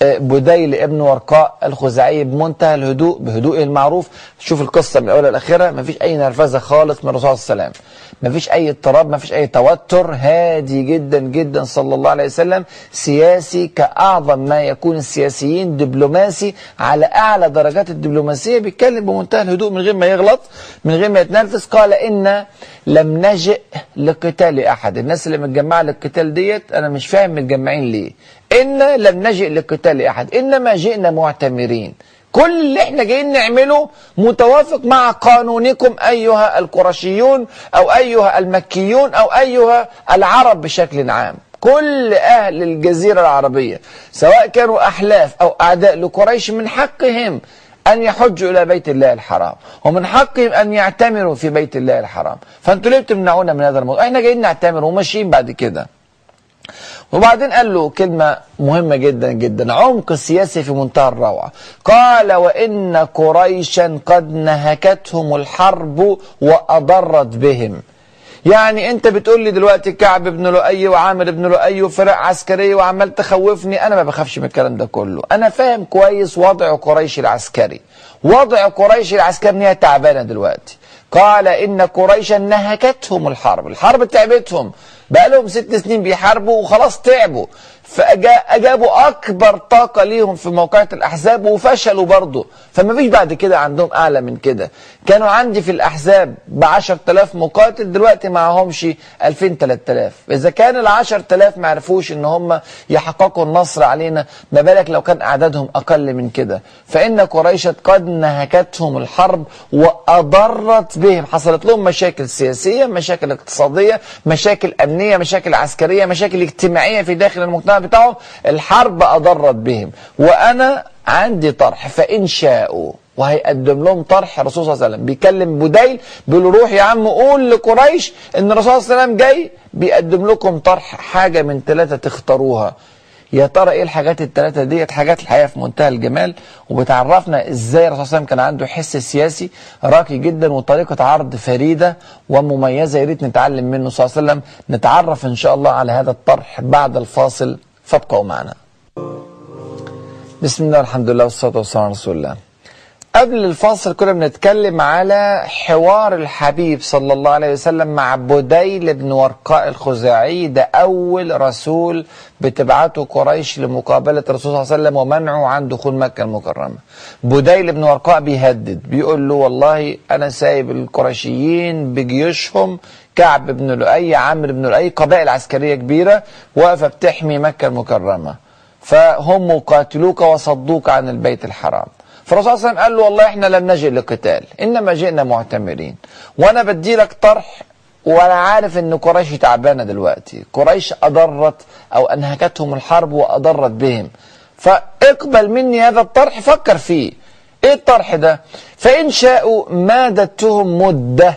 بديل ابن ورقاء الخزاعي بمنتهى الهدوء بهدوءه المعروف شوف القصه من اولها لاخرها مفيش اي نرفزه خالص من الرسول صلى الله عليه وسلم مفيش اي اضطراب مفيش اي توتر هادي جدا جدا صلى الله عليه وسلم سياسي كاعظم ما يكون السياسيين دبلوماسي على اعلى درجات الدبلوماسيه بيتكلم بمنتهى الهدوء من غير ما يغلط من غير ما يتنرفز قال ان لم نجئ لقتال احد الناس اللي متجمعه للقتال ديت انا مش فاهم متجمعين ليه إنا لم نجئ لقتال أحد إنما جئنا معتمرين كل اللي احنا جايين نعمله متوافق مع قانونكم أيها القرشيون أو أيها المكيون أو أيها العرب بشكل عام كل أهل الجزيرة العربية سواء كانوا أحلاف أو أعداء لقريش من حقهم أن يحجوا إلى بيت الله الحرام ومن حقهم أن يعتمروا في بيت الله الحرام فأنتوا ليه بتمنعونا من هذا الموضوع احنا جايين نعتمر وماشيين بعد كده وبعدين قال له كلمة مهمة جدا جدا عمق سياسي في منتهى الروعة قال وإن قريشا قد نهكتهم الحرب وأضرت بهم يعني انت بتقول لي دلوقتي كعب بن لؤي وعامر بن لؤي وفرق عسكريه وعمال تخوفني انا ما بخافش من الكلام ده كله انا فاهم كويس وضع قريش العسكري وضع قريش العسكري ان هي تعبانه دلوقتي قال ان قريشا نهكتهم الحرب الحرب تعبتهم بقى لهم ست سنين بيحاربوا وخلاص تعبوا فأجابوا أكبر طاقة ليهم في موقعة الأحزاب وفشلوا برضه فما فيش بعد كده عندهم أعلى من كده كانوا عندي في الأحزاب ب 10000 مقاتل دلوقتي معهمش 2000 3000 إذا كان ال 10000 ما عرفوش إن هم يحققوا النصر علينا ما بالك لو كان أعدادهم أقل من كده فإن قريش قد نهكتهم الحرب وأضرت بهم حصلت لهم مشاكل سياسية مشاكل اقتصادية مشاكل أمنية مشاكل عسكرية مشاكل اجتماعية في داخل المجتمع بتاعهم الحرب أضرت بهم وأنا عندي طرح فإن شاءوا وهيقدم لهم طرح الرسول صلى الله عليه وسلم بيكلم بديل بيقول له روح يا عم قول لقريش ان الرسول صلى الله عليه وسلم جاي بيقدم لكم طرح حاجه من ثلاثه تختاروها يا ترى ايه الحاجات الثلاثه ديت حاجات الحقيقه في منتهى الجمال وبتعرفنا ازاي الرسول صلى الله عليه وسلم كان عنده حس سياسي راقي جدا وطريقه عرض فريده ومميزه يا ريت نتعلم منه صلى الله عليه وسلم نتعرف ان شاء الله على هذا الطرح بعد الفاصل فابقوا معنا بسم الله والحمد لله والصلاه والسلام على رسول الله قبل الفاصل كنا بنتكلم على حوار الحبيب صلى الله عليه وسلم مع بديل بن ورقاء الخزاعي ده أول رسول بتبعته قريش لمقابلة الرسول صلى الله عليه وسلم ومنعه عن دخول مكة المكرمة بديل بن ورقاء بيهدد بيقول له والله أنا سايب القرشيين بجيوشهم كعب بن لؤي عمرو بن لؤي قبائل عسكرية كبيرة واقفة بتحمي مكة المكرمة فهم قاتلوك وصدوك عن البيت الحرام فالرسول صلى الله عليه وسلم قال له والله احنا لم نجئ لقتال انما جئنا معتمرين وانا بدي لك طرح وانا عارف ان قريش تعبانه دلوقتي قريش اضرت او انهكتهم الحرب واضرت بهم فاقبل مني هذا الطرح فكر فيه ايه الطرح ده فان شاءوا مادتهم مده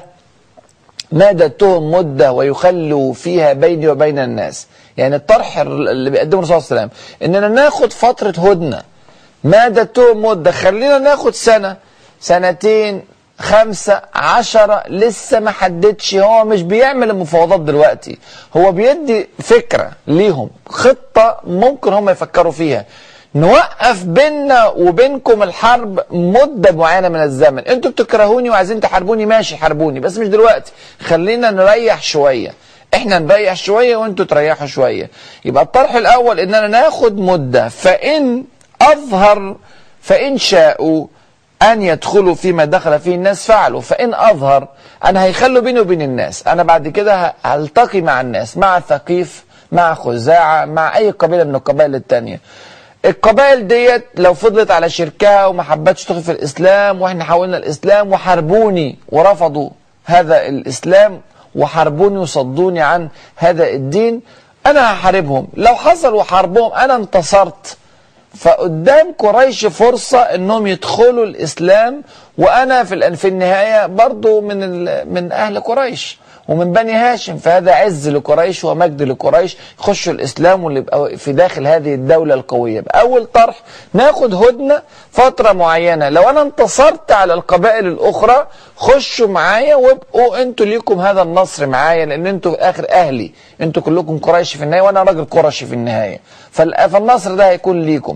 مادتهم مدة ويخلوا فيها بيني وبين الناس يعني الطرح اللي بيقدمه الرسول صلى الله عليه وسلم اننا ناخد فترة هدنة مادتهم مدة خلينا ناخد سنة سنتين خمسة عشرة لسه ما حددش هو مش بيعمل المفاوضات دلوقتي هو بيدي فكرة ليهم خطة ممكن هم يفكروا فيها نوقف بيننا وبينكم الحرب مدة معينة من الزمن انتوا بتكرهوني وعايزين تحاربوني ماشي حاربوني بس مش دلوقتي خلينا نريح شوية احنا نريح شوية وانتوا تريحوا شوية يبقى الطرح الاول اننا ناخد مدة فان اظهر فان شاءوا ان يدخلوا فيما دخل فيه الناس فعلوا فان اظهر انا هيخلوا بيني وبين الناس انا بعد كده هلتقي مع الناس مع ثقيف مع خزاعة مع اي قبيلة من القبائل التانية القبائل ديت لو فضلت على شركها وما حبتش تدخل في الاسلام واحنا حاولنا الاسلام وحاربوني ورفضوا هذا الاسلام وحاربوني وصدوني عن هذا الدين انا هحاربهم لو حصل وحاربهم انا انتصرت فقدام قريش فرصة انهم يدخلوا الاسلام وانا في في النهاية برضو من من اهل قريش ومن بني هاشم فهذا عز لقريش ومجد لقريش يخشوا الاسلام واللي يبقى في داخل هذه الدوله القويه باول طرح ناخد هدنه فتره معينه لو انا انتصرت على القبائل الاخرى خشوا معايا وابقوا انتوا ليكم هذا النصر معايا لان انتوا في الاخر اهلي انتوا كلكم قريش في النهايه وانا راجل قرشي في النهايه فالنصر ده هيكون ليكم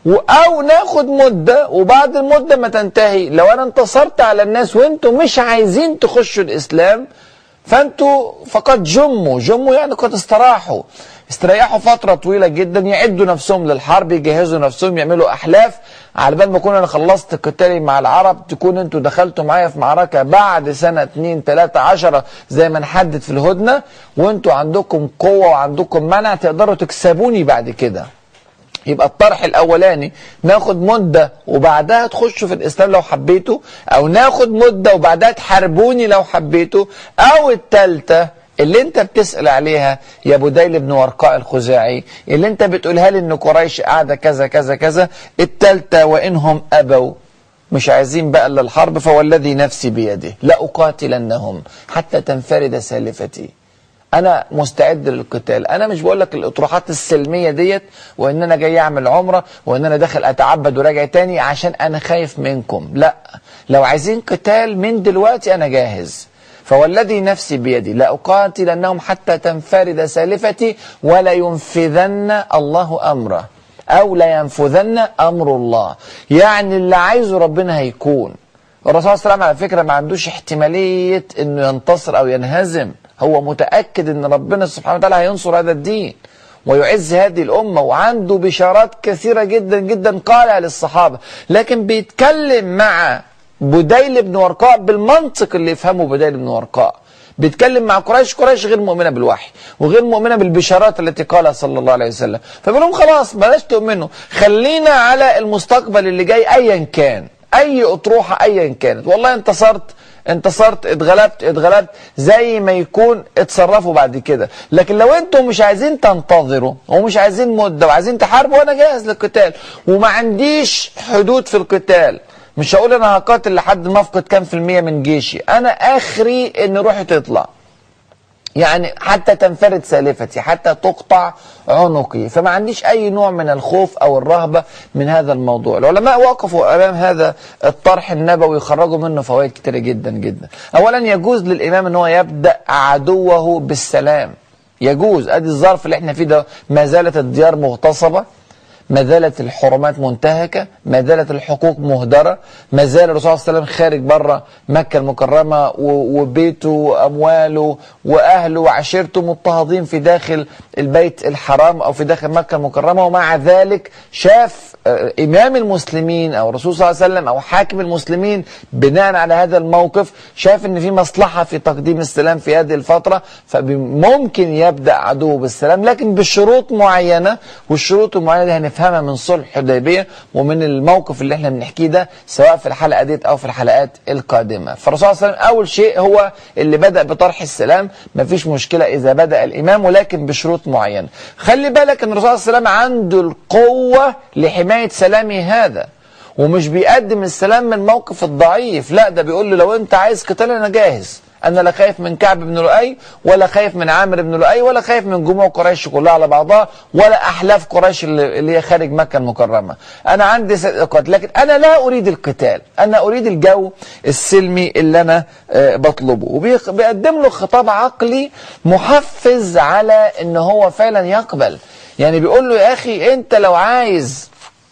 او ناخد مده وبعد المده ما تنتهي لو انا انتصرت على الناس وانتوا مش عايزين تخشوا الاسلام فانتوا فقد جموا جموا يعني قد استراحوا استريحوا فترة طويلة جدا يعدوا نفسهم للحرب يجهزوا نفسهم يعملوا أحلاف على بال ما أكون أنا خلصت قتالي مع العرب تكون أنتوا دخلتوا معايا في معركة بعد سنة اتنين تلاتة عشرة زي ما نحدد في الهدنة وأنتوا عندكم قوة وعندكم منع تقدروا تكسبوني بعد كده يبقى الطرح الاولاني ناخد مده وبعدها تخشوا في الاسلام لو حبيتوا او ناخد مده وبعدها تحاربوني لو حبيتوا او الثالثه اللي انت بتسال عليها يا بديل بن ورقاء الخزاعي اللي انت بتقولها لي ان قريش قاعده كذا كذا كذا الثالثه وانهم ابوا مش عايزين بقى الا الحرب فوالذي نفسي بيده لاقاتلنهم حتى تنفرد سالفتي انا مستعد للقتال انا مش بقول لك الاطروحات السلميه ديت وان انا جاي اعمل عمره وان انا داخل اتعبد وراجع تاني عشان انا خايف منكم لا لو عايزين قتال من دلوقتي انا جاهز فوالذي نفسي بيدي لأقاتلنهم حتى تنفرد سالفتي ولا ينفذن الله أمره أو لا ينفذن أمر الله يعني اللي عايزه ربنا هيكون الرسول صلى الله عليه وسلم على فكرة ما عندوش احتمالية انه ينتصر او ينهزم هو متأكد ان ربنا سبحانه وتعالى هينصر هذا الدين ويعز هذه الأمة وعنده بشارات كثيرة جدا جدا قالها للصحابة لكن بيتكلم مع بديل بن ورقاء بالمنطق اللي يفهمه بديل بن ورقاء بيتكلم مع قريش قريش غير مؤمنة بالوحي وغير مؤمنة بالبشارات التي قالها صلى الله عليه وسلم فبيقول لهم خلاص بلاش تؤمنوا خلينا على المستقبل اللي جاي أيا كان أي أطروحة أيا كانت والله انتصرت انتصرت اتغلبت اتغلبت زي ما يكون اتصرفوا بعد كده لكن لو انتم مش عايزين تنتظروا ومش عايزين مده وعايزين تحاربوا انا جاهز للقتال وما عنديش حدود في القتال مش هقول انا هقاتل لحد ما افقد كام في المية من جيشي انا اخري ان روحي تطلع يعني حتى تنفرد سالفتي حتى تقطع عنقي فما عنديش أي نوع من الخوف أو الرهبة من هذا الموضوع العلماء وقفوا أمام هذا الطرح النبوي يخرجوا منه فوائد كتيرة جدا جدا أولا يجوز للإمام أن هو يبدأ عدوه بالسلام يجوز ادي الظرف اللي احنا فيه ده ما زالت الديار مغتصبه ما زالت الحرمات منتهكة ما زالت الحقوق مهدرة ما زال الرسول صلى الله عليه وسلم خارج بره مكة المكرمة وبيته وأمواله وأهله وعشيرته مضطهدين في داخل البيت الحرام أو في داخل مكة المكرمة ومع ذلك شاف إمام المسلمين أو الرسول صلى الله عليه وسلم أو حاكم المسلمين بناء على هذا الموقف شاف إن في مصلحة في تقديم السلام في هذه الفترة فممكن يبدأ عدوه بالسلام لكن بشروط معينة والشروط المعينة دي هنفهمها من صلح الحديبية ومن الموقف اللي احنا بنحكيه ده سواء في الحلقة ديت أو في الحلقات القادمة فالرسول صلى الله عليه وسلم أول شيء هو اللي بدأ بطرح السلام مفيش مشكلة إذا بدأ الإمام ولكن بشروط معينة خلي بالك أن الرسول صلى الله عليه وسلم عنده القوة لحماية حماية سلامي هذا ومش بيقدم السلام من موقف الضعيف لا ده بيقول له لو انت عايز قتال انا جاهز انا لا خايف من كعب بن لؤي ولا خايف من عامر بن لؤي ولا خايف من جموع قريش كلها على بعضها ولا احلاف قريش اللي هي خارج مكه المكرمه انا عندي قتال لكن انا لا اريد القتال انا اريد الجو السلمي اللي انا بطلبه وبيقدم له خطاب عقلي محفز على ان هو فعلا يقبل يعني بيقول له يا اخي انت لو عايز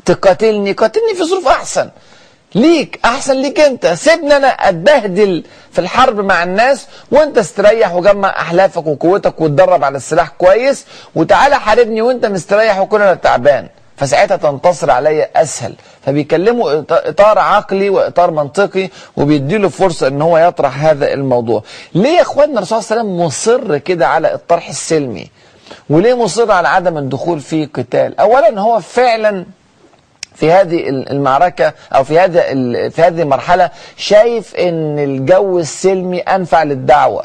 تقاتلني قاتلني في ظروف احسن ليك احسن ليك انت سيبني انا اتبهدل في الحرب مع الناس وانت استريح وجمع احلافك وقوتك واتدرب على السلاح كويس وتعالى حاربني وانت مستريح وكل انا تعبان فساعتها تنتصر عليا اسهل فبيكلموا إط- اطار عقلي واطار منطقي وبيديله فرصه ان هو يطرح هذا الموضوع ليه يا اخواننا الرسول صلى الله عليه وسلم مصر كده على الطرح السلمي وليه مصر على عدم الدخول في قتال اولا هو فعلا في هذه المعركة أو في هذا ال- في هذه المرحلة شايف إن الجو السلمي أنفع للدعوة.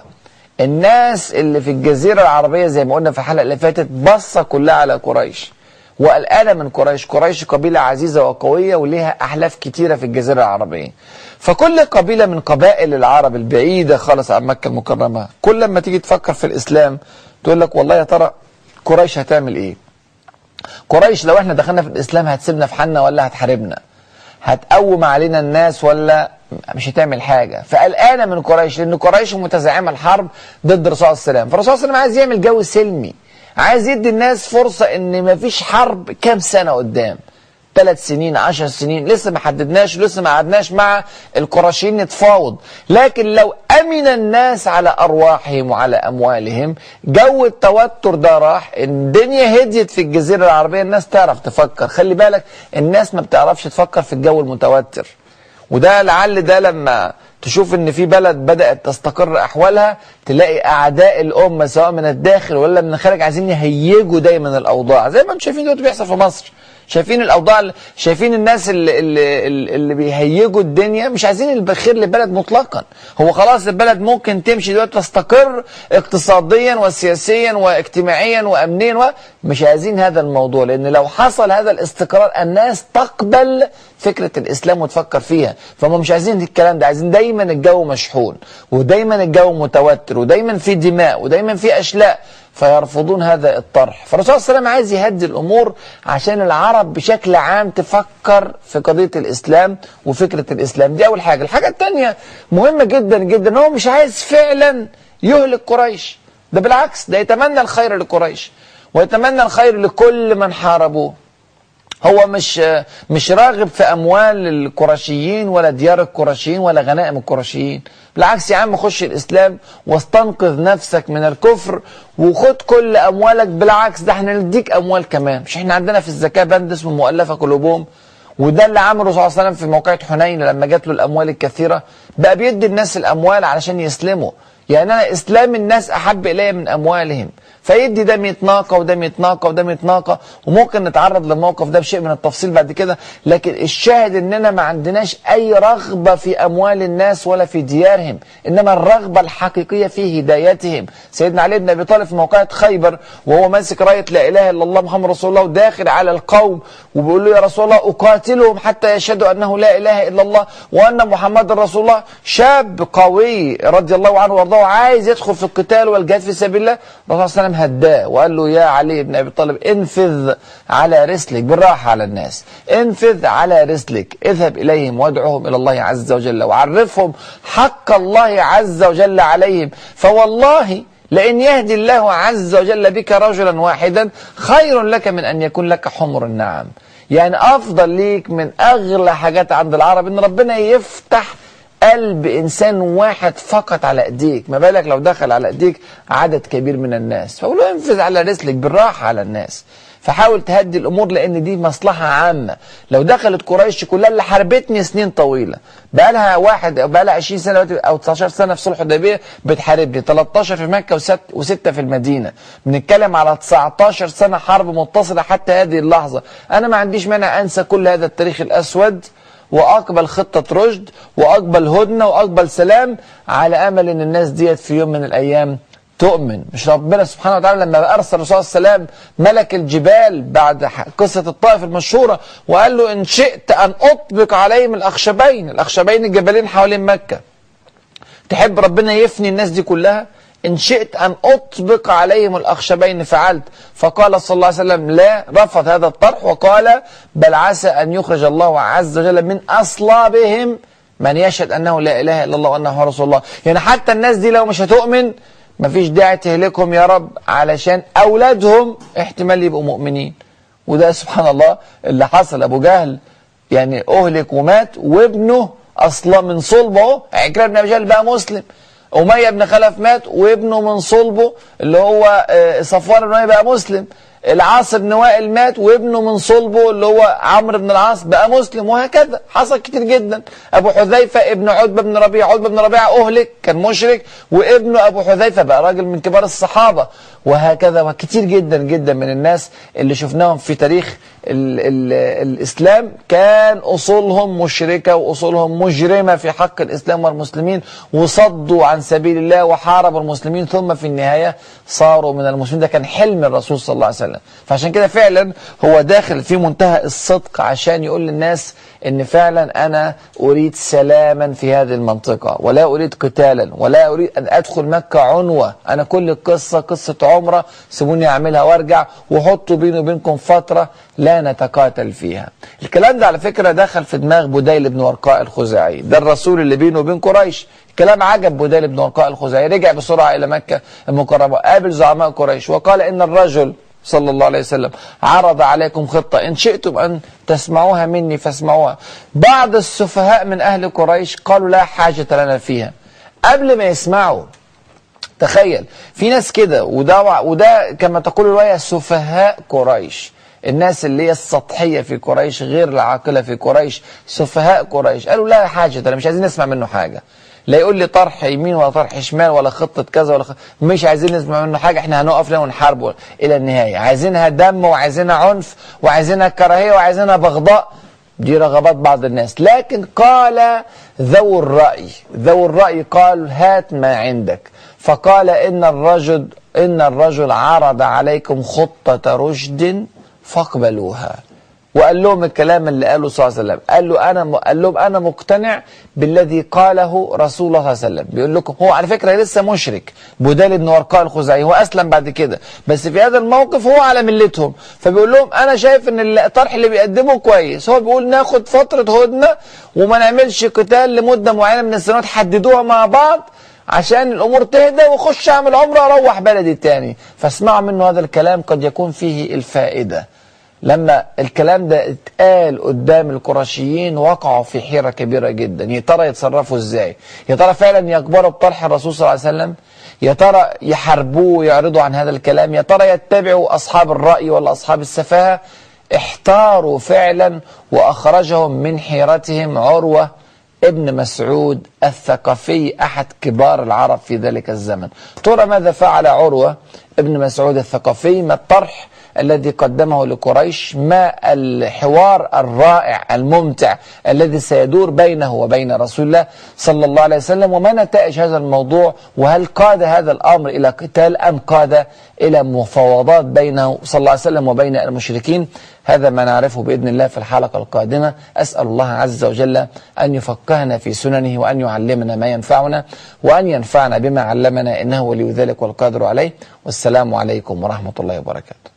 الناس اللي في الجزيرة العربية زي ما قلنا في الحلقة اللي فاتت بصة كلها على قريش. وقلقانة من قريش، قريش قبيلة عزيزة وقوية وليها أحلاف كتيرة في الجزيرة العربية. فكل قبيلة من قبائل العرب البعيدة خالص عن مكة المكرمة، كل لما تيجي تفكر في الإسلام تقول لك والله يا ترى قريش هتعمل إيه؟ قريش لو احنا دخلنا في الاسلام هتسيبنا في حالنا ولا هتحاربنا هتقوم علينا الناس ولا مش هتعمل حاجه فقلقانه من قريش لان قريش متزعمه الحرب ضد الرسول صلى الله عليه وسلم فالرسول صلى الله عليه وسلم عايز يعمل جو سلمي عايز يدي الناس فرصه ان مفيش حرب كام سنه قدام ثلاث سنين عشر سنين لسه ما حددناش لسه ما قعدناش مع القرشيين نتفاوض لكن لو أمن الناس على أرواحهم وعلى أموالهم جو التوتر ده راح الدنيا هديت في الجزيرة العربية الناس تعرف تفكر خلي بالك الناس ما بتعرفش تفكر في الجو المتوتر وده لعل ده لما تشوف ان في بلد بدات تستقر احوالها تلاقي اعداء الامه سواء من الداخل ولا من الخارج عايزين يهيجوا دايما الاوضاع زي ما انتم شايفين دلوقتي بيحصل في مصر شايفين الاوضاع شايفين الناس اللي, اللي, اللي بيهيجوا الدنيا مش عايزين الخير للبلد مطلقا هو خلاص البلد ممكن تمشي دلوقتي تستقر اقتصاديا وسياسيا واجتماعيا وامنيا مش عايزين هذا الموضوع لان لو حصل هذا الاستقرار الناس تقبل فكره الاسلام وتفكر فيها فهم مش عايزين الكلام ده عايزين دايما الجو مشحون ودايما الجو متوتر ودايما في دماء ودايما في اشلاء فيرفضون هذا الطرح فالرسول صلى الله عليه وسلم عايز يهدي الامور عشان العرب بشكل عام تفكر في قضيه الاسلام وفكره الاسلام دي اول حاجه الحاجه الثانيه مهمه جدا جدا ان هو مش عايز فعلا يهلك قريش ده بالعكس ده يتمنى الخير لقريش ويتمنى الخير لكل من حاربوه هو مش مش راغب في اموال القرشيين ولا ديار القرشيين ولا غنائم القرشيين بالعكس يا عم خش الاسلام واستنقذ نفسك من الكفر وخد كل اموالك بالعكس ده احنا نديك اموال كمان مش احنا عندنا في الزكاه بند اسمه مؤلفه قلوبهم وده اللي عمله صلى الله عليه وسلم في موقعة حنين لما جات له الاموال الكثيره بقى بيدي الناس الاموال علشان يسلموا يعني انا اسلام الناس احب الي من اموالهم فيدي ده 100 ناقه وده 100 ناقه وده 100 ناقه وممكن نتعرض للموقف ده بشيء من التفصيل بعد كده لكن الشاهد اننا ما عندناش اي رغبه في اموال الناس ولا في ديارهم انما الرغبه الحقيقيه في هدايتهم سيدنا علي بن ابي طالب في موقعة خيبر وهو ماسك رايه لا اله الا الله محمد رسول الله وداخل على القوم وبيقول له يا رسول الله اقاتلهم حتى يشهدوا انه لا اله الا الله وان محمد رسول الله شاب قوي رضي الله عنه وارضاه عايز يدخل في القتال والجهاد في سبيل الله الرسول صلى الله عليه وسلم هداه وقال له يا علي بن ابي طالب انفذ على رسلك بالراحه على الناس انفذ على رسلك اذهب اليهم وادعوهم الى الله عز وجل وعرفهم حق الله عز وجل عليهم فوالله لئن يهدي الله عز وجل بك رجلا واحدا خير لك من ان يكون لك حمر النعم يعني افضل ليك من اغلى حاجات عند العرب ان ربنا يفتح قلب انسان واحد فقط على ايديك ما بالك لو دخل على ايديك عدد كبير من الناس فقول له انفذ على رسلك بالراحه على الناس فحاول تهدي الامور لان دي مصلحه عامه لو دخلت قريش كلها اللي حاربتني سنين طويله بقى لها واحد بقى لها 20 سنه او 19 سنه في صلح الحديبيه بتحاربني 13 في مكه وست وسته في المدينه بنتكلم على 19 سنه حرب متصله حتى هذه اللحظه انا ما عنديش مانع انسى كل هذا التاريخ الاسود واقبل خطه رشد واقبل هدنه واقبل سلام على امل ان الناس ديت في يوم من الايام تؤمن مش ربنا سبحانه وتعالى لما ارسل الرسول صلى الله عليه وسلم ملك الجبال بعد قصه الطائف المشهوره وقال له ان شئت ان اطبق عليهم الاخشبين الاخشبين الجبلين حوالين مكه تحب ربنا يفني الناس دي كلها إن شئت أن أطبق عليهم الأخشبين فعلت فقال صلى الله عليه وسلم لا رفض هذا الطرح وقال بل عسى أن يخرج الله عز وجل من أصلابهم من يشهد أنه لا إله إلا الله وأنه رسول الله يعني حتى الناس دي لو مش هتؤمن مفيش داعي تهلكهم يا رب علشان أولادهم احتمال يبقوا مؤمنين وده سبحان الله اللي حصل ابو جهل يعني اهلك ومات وابنه اصلا من صلبه اهو عكرمه بن ابي جهل بقى مسلم اميه بن خلف مات وابنه من صلبه اللي هو آه، صفوان بن اميه بقى مسلم العاص بن وائل مات وابنه من صلبه اللي هو عمرو بن العاص بقى مسلم وهكذا حصل كتير جدا ابو حذيفه ابن عتبه بن ربيعه عتبه بن ربيعه اهلك كان مشرك وابنه ابو حذيفه بقى راجل من كبار الصحابه وهكذا وكتير جدا جدا من الناس اللي شفناهم في تاريخ ال ال الاسلام كان اصولهم مشركه واصولهم مجرمه في حق الاسلام والمسلمين وصدوا عن سبيل الله وحاربوا المسلمين ثم في النهايه صاروا من المسلمين ده كان حلم الرسول صلى الله عليه وسلم فعشان كده فعلا هو داخل في منتهى الصدق عشان يقول للناس ان فعلا انا اريد سلاما في هذه المنطقه ولا اريد قتالا ولا اريد ان ادخل مكه عنوه انا كل القصه قصه عمره سيبوني اعملها وارجع وحطوا بيني وبينكم فتره لا نتقاتل فيها الكلام ده على فكره دخل في دماغ بديل بن ورقاء الخزاعي ده الرسول اللي بينه وبين قريش كلام عجب بديل بن ورقاء الخزاعي رجع بسرعه الى مكه المكرمه قابل زعماء قريش وقال ان الرجل صلى الله عليه وسلم عرض عليكم خطة إن شئتم أن تسمعوها مني فاسمعوها بعض السفهاء من أهل قريش قالوا لا حاجة لنا فيها قبل ما يسمعوا تخيل في ناس كده وده وده كما تقول الرواية سفهاء قريش الناس اللي هي السطحية في قريش غير العاقلة في قريش سفهاء قريش قالوا لا حاجة لنا مش عايزين نسمع منه حاجة لا يقول لي طرح يمين ولا طرح شمال ولا خطة كذا ولا خ... مش عايزين نسمع منه حاجة احنا هنقف له ونحاربه إلى النهاية عايزينها دم وعايزينها عنف وعايزينها كراهية وعايزينها بغضاء دي رغبات بعض الناس لكن قال ذو الرأي ذو الرأي قال هات ما عندك فقال إن الرجل إن الرجل عرض عليكم خطة رشد فاقبلوها وقال لهم الكلام اللي قاله صلى الله عليه وسلم قال له انا قال لهم انا مقتنع بالذي قاله رسول الله صلى الله عليه وسلم بيقول لكم هو على فكره لسه مشرك بدال بن ورقاء الخزاعي هو اسلم بعد كده بس في هذا الموقف هو على ملتهم فبيقول لهم انا شايف ان الطرح اللي بيقدمه كويس هو بيقول ناخد فتره هدنه وما نعملش قتال لمده معينه من السنوات حددوها مع بعض عشان الامور تهدى واخش اعمل عمره اروح بلدي تاني فاسمعوا منه هذا الكلام قد يكون فيه الفائده لما الكلام ده اتقال قدام القرشيين وقعوا في حيرة كبيرة جدا يا ترى يتصرفوا ازاي يا ترى فعلا يكبروا بطرح الرسول صلى الله عليه وسلم يا ترى يحاربوه ويعرضوا عن هذا الكلام يا ترى يتبعوا أصحاب الرأي ولا أصحاب السفاهة احتاروا فعلا وأخرجهم من حيرتهم عروة ابن مسعود الثقفي أحد كبار العرب في ذلك الزمن ترى ماذا فعل عروة ابن مسعود الثقفي ما الطرح الذي قدمه لقريش ما الحوار الرائع الممتع الذي سيدور بينه وبين رسول الله صلى الله عليه وسلم وما نتائج هذا الموضوع وهل قاد هذا الأمر إلى قتال أم قاد إلى مفاوضات بينه صلى الله عليه وسلم وبين المشركين هذا ما نعرفه بإذن الله في الحلقة القادمة أسأل الله عز وجل أن يفقهنا في سننه وأن يعلمنا ما ينفعنا وأن ينفعنا بما علمنا إنه ولي ذلك والقادر عليه والسلام عليكم ورحمة الله وبركاته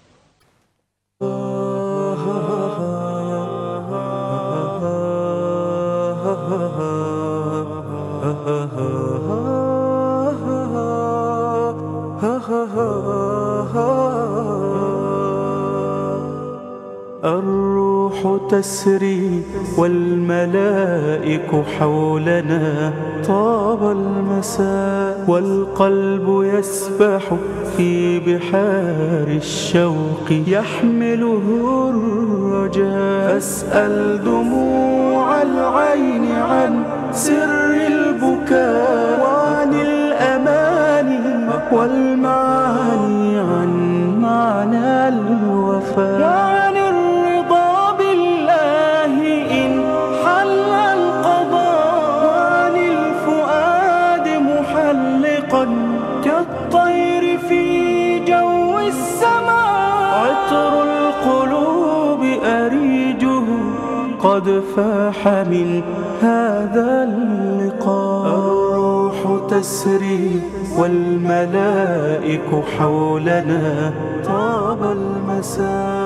الروح تسري والملائك حولنا طاب المساء والقلب يسبح في بحار الشوق يحمله الرجاء فاسأل دموع العين عن سر البكاء وعن الأماني والمعاني عن معنى الوفاء وعن الرضا بالله إن حل القضاء وعن الفؤاد محلقا كالطير في جو السماء عطر القلوب أريجه قد فاح من هذا اللقاء الروح تسري والملائك حولنا طاب المساء